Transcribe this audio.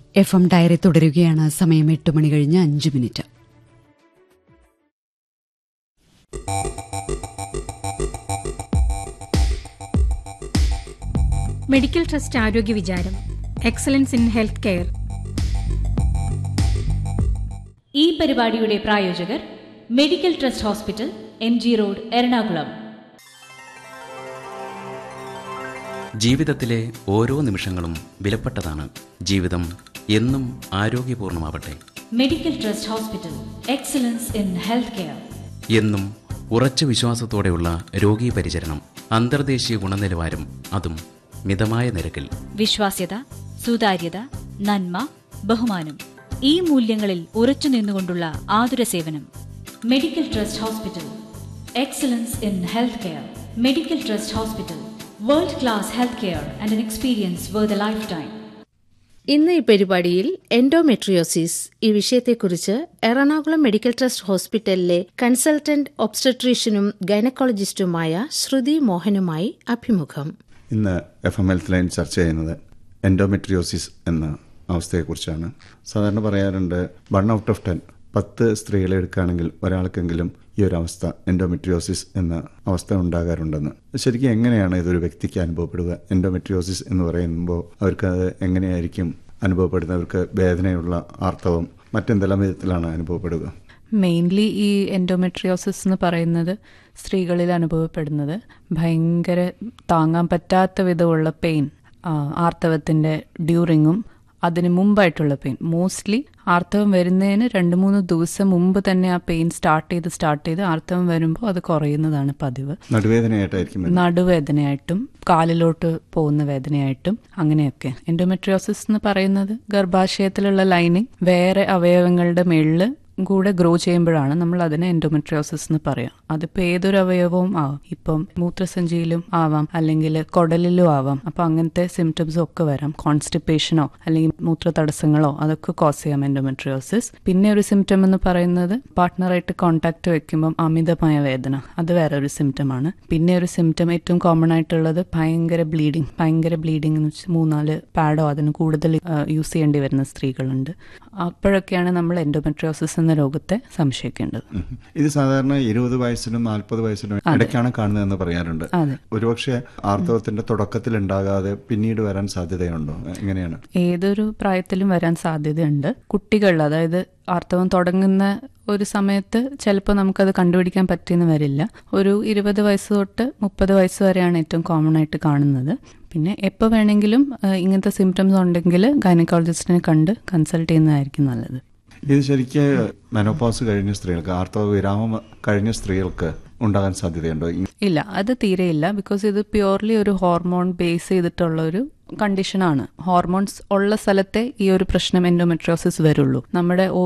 F M diary തുടരുകയാണ് സമയം എട്ട് മണി കഴിഞ്ഞ് അഞ്ച് മിനിറ്റ് മെഡിക്കൽ ട്രസ്റ്റ് ആരോഗ്യ വിചാരം എക്സലൻസ് ഇൻ ഹെൽത്ത് കെയർ ഈ പരിപാടിയുടെ പ്രായോജകർ medical trust hospital M G road Ernakulam ജീവിതത്തിലെ ഓരോ നിമിഷങ്ങളും വിലപ്പെട്ടതാണ് ജീവിതം എന്നും ആരോഗ്യപൂർണമാവട്ടെ medical trust hospital excellence in health care എന്നും ഉറച്ച വിശ്വാസത്തോടെയുള്ള രോഗീ പരിചരണം അന്തർദേശീയ ഗുണനിലവാരം അതും മിതമായ നിരക്കിൽ വിശ്വാസ്യത സുതാര്യത നന്മ ബഹുമാനം ഈ മൂല്യങ്ങളിൽ ഉറച്ചു നിന്നുകൊണ്ടുള്ള ആതുര സേവനം medical trust hospital excellence in health care medical trust hospital world class health care and an experience where the life time ഇന്ന് ഈ പരിപാടിയിൽ എൻഡോമെട്രിയോസിസ് ഈ വിഷയത്തെക്കുറിച്ച് എറണാകുളം മെഡിക്കൽ ട്രസ്റ്റ് ഹോസ്പിറ്റലിലെ കൺസൾട്ടന്റ് ഒബ്സ്റ്റട്രീഷ്യനും ഗൈനക്കോളജിസ്റ്റുമായ ശ്രുതി മോഹനുമായി അഭിമുഖം ഇന്ന് എഫ് എം ഹെൽത്ത് ലൈൻ ചർച്ച ചെയ്യുന്നത് എൻഡോമെട്രിയോസിസ് എന്ന അവസ്ഥയെക്കുറിച്ചാണ് സാധാരണ പറയാറുണ്ട് വൺ ഔട്ട് ഓഫ് ടെൻ പത്ത് സ്ത്രീകളെ എടുക്കുകയാണെങ്കിൽ ഒരാൾക്കെങ്കിലും ഈ ഒരു അവസ്ഥ എൻഡോമെട്രിയോസിസ് എന്ന അവസ്ഥ ഉണ്ടാകാറുണ്ടെന്ന് ശരിക്കും എങ്ങനെയാണ് ഇതൊരു വ്യക്തിക്ക് അനുഭവപ്പെടുക എൻഡോമെട്രിയോസിസ് എന്ന് പറയുമ്പോൾ അവർക്ക് അത് എങ്ങനെയായിരിക്കും അനുഭവപ്പെടുന്നത് അവർക്ക് വേദനയുള്ള ആർത്തവം മറ്റെന്തെല്ലാം വിധത്തിലാണ് അനുഭവപ്പെടുക മെയിൻലി ഈ എൻഡോമെട്രിയോസിസ് എന്ന് പറയുന്നത് സ്ത്രീകളിൽ അനുഭവപ്പെടുന്നത് ഭയങ്കര താങ്ങാൻ പറ്റാത്ത വിധമുള്ള പെയിൻ ആർത്തവത്തിൻ്റെ ഡ്യൂറിങ്ങും അതിന് മുമ്പായിട്ടുള്ള പെയിൻ മോസ്റ്റ്ലി ആർത്തവം വരുന്നതിന് രണ്ട് മൂന്ന് ദിവസം മുമ്പ് തന്നെ ആ പെയിൻ സ്റ്റാർട്ട് ചെയ്ത് സ്റ്റാർട്ട് ചെയ്ത് ആർത്തവം വരുമ്പോൾ അത് കുറയുന്നതാണ് പതിവ് നടുവേദനയായിട്ടായിരിക്കും വരുന്നത്. നടുവേദനയായിട്ടും കാലിലോട്ട് പോകുന്ന വേദനയായിട്ടും അങ്ങനെയൊക്കെ എൻഡോമെട്രിയോസിസ് എന്ന് പറയുന്നത് ഗർഭാശയത്തിലുള്ള ലൈനിങ് വേറെ അവയവങ്ങളുടെ മേളിൽ കൂടെ ഗ്രോ ചെയ്യുമ്പോഴാണ് നമ്മൾ അതിനെ എൻഡോമെട്രിയോസിസ് എന്ന് പറയാം അതിപ്പോൾ ഏതൊരു അവയവവും ആവാം ഇപ്പം മൂത്രസഞ്ചിയിലും ആവാം അല്ലെങ്കിൽ കുടലിലും ആവാം അപ്പം അങ്ങനത്തെ സിംറ്റംസും ഒക്കെ വരാം കോൺസ്റ്റിപ്പേഷനോ അല്ലെങ്കിൽ മൂത്ര തടസ്സങ്ങളോ അതൊക്കെ കോസ് ചെയ്യാം എൻഡോമെട്രിയോസിസ് പിന്നെ ഒരു സിംറ്റം എന്ന് പറയുന്നത് പാർട്ട്ണറായിട്ട് കോൺടാക്ട് വെക്കുമ്പം അമിതമായ വേദന അത് വേറെ ഒരു സിംറ്റം ആണ് പിന്നെ ഒരു സിംറ്റം ഏറ്റവും കോമൺ ആയിട്ടുള്ളത് ഭയങ്കര ബ്ലീഡിങ് ഭയങ്കര ബ്ലീഡിംഗ് എന്ന് വെച്ചാൽ മൂന്നാല് പാഡോ അതിന് കൂടുതൽ യൂസ് ചെയ്യേണ്ടി വരുന്ന സ്ത്രീകളുണ്ട് അപ്പോഴൊക്കെയാണ് നമ്മൾ എൻഡോമെട്രിയോസിസ് എന്ന രോഗത്തെ സംശയിക്കേണ്ടത് ഉം. ഇത് സാധാരണ ഇരുപത് വയസ്സിനും നാൽപ്പത് വയസ്സിനും ഇടയ്ക്കാണ് കാണുന്നതെന്ന് പറയാറുണ്ട് അതെ. ഒരുപക്ഷെ ആർത്തവത്തിന്റെ തുടക്കത്തിൽ ഉണ്ടാകാതെ പിന്നീട് വരാൻ സാധ്യതയുണ്ടോ എങ്ങനെയാണ് ഏതൊരു പ്രായത്തിലും വരാൻ സാധ്യതയുണ്ട് കുട്ടികൾ അതായത് ആർത്തവം തുടങ്ങുന്ന ഒരു സമയത്ത് ചിലപ്പോൾ നമുക്കത് കണ്ടുപിടിക്കാൻ പറ്റിയെന്ന് വരില്ല ഒരു ഇരുപത് വയസ്സ് തൊട്ട് മുപ്പത് വയസ്സ് വരെയാണ് ഏറ്റവും കോമൺ ആയിട്ട് കാണുന്നത് പിന്നെ എപ്പോൾ വേണമെങ്കിലും ആ, ഇങ്ങനത്തെ സിംറ്റംസ് ഉണ്ടെങ്കിൽ ഗൈനക്കോളജിസ്റ്റിനെ കണ്ട് കൺസൾട്ട് ചെയ്യുന്നതായിരിക്കും നല്ലത് ഇത് ശരിക്ക് മെനോപോസ് കഴിഞ്ഞ സ്ത്രീകൾക്ക് ആർത്തവ വിരാമം കഴിഞ്ഞ സ്ത്രീകൾക്ക് ഉണ്ടാകാൻ സാധ്യതയുണ്ടോ ഈ- ഇല്ല അത് തീരെയില്ല ബിക്കോസ് ഇത് പ്യുവർലി ഒരു ഹോർമോൺ ബേസ് ചെയ്തിട്ടുള്ള ഒരു കണ്ടീഷനാണ് ഹോർമോൺസ് ഉള്ള സ്ഥലത്തെ ഈ ഒരു പ്രശ്നം എൻഡോമെട്രോസിസ് വരുള്ളൂ നമ്മുടെ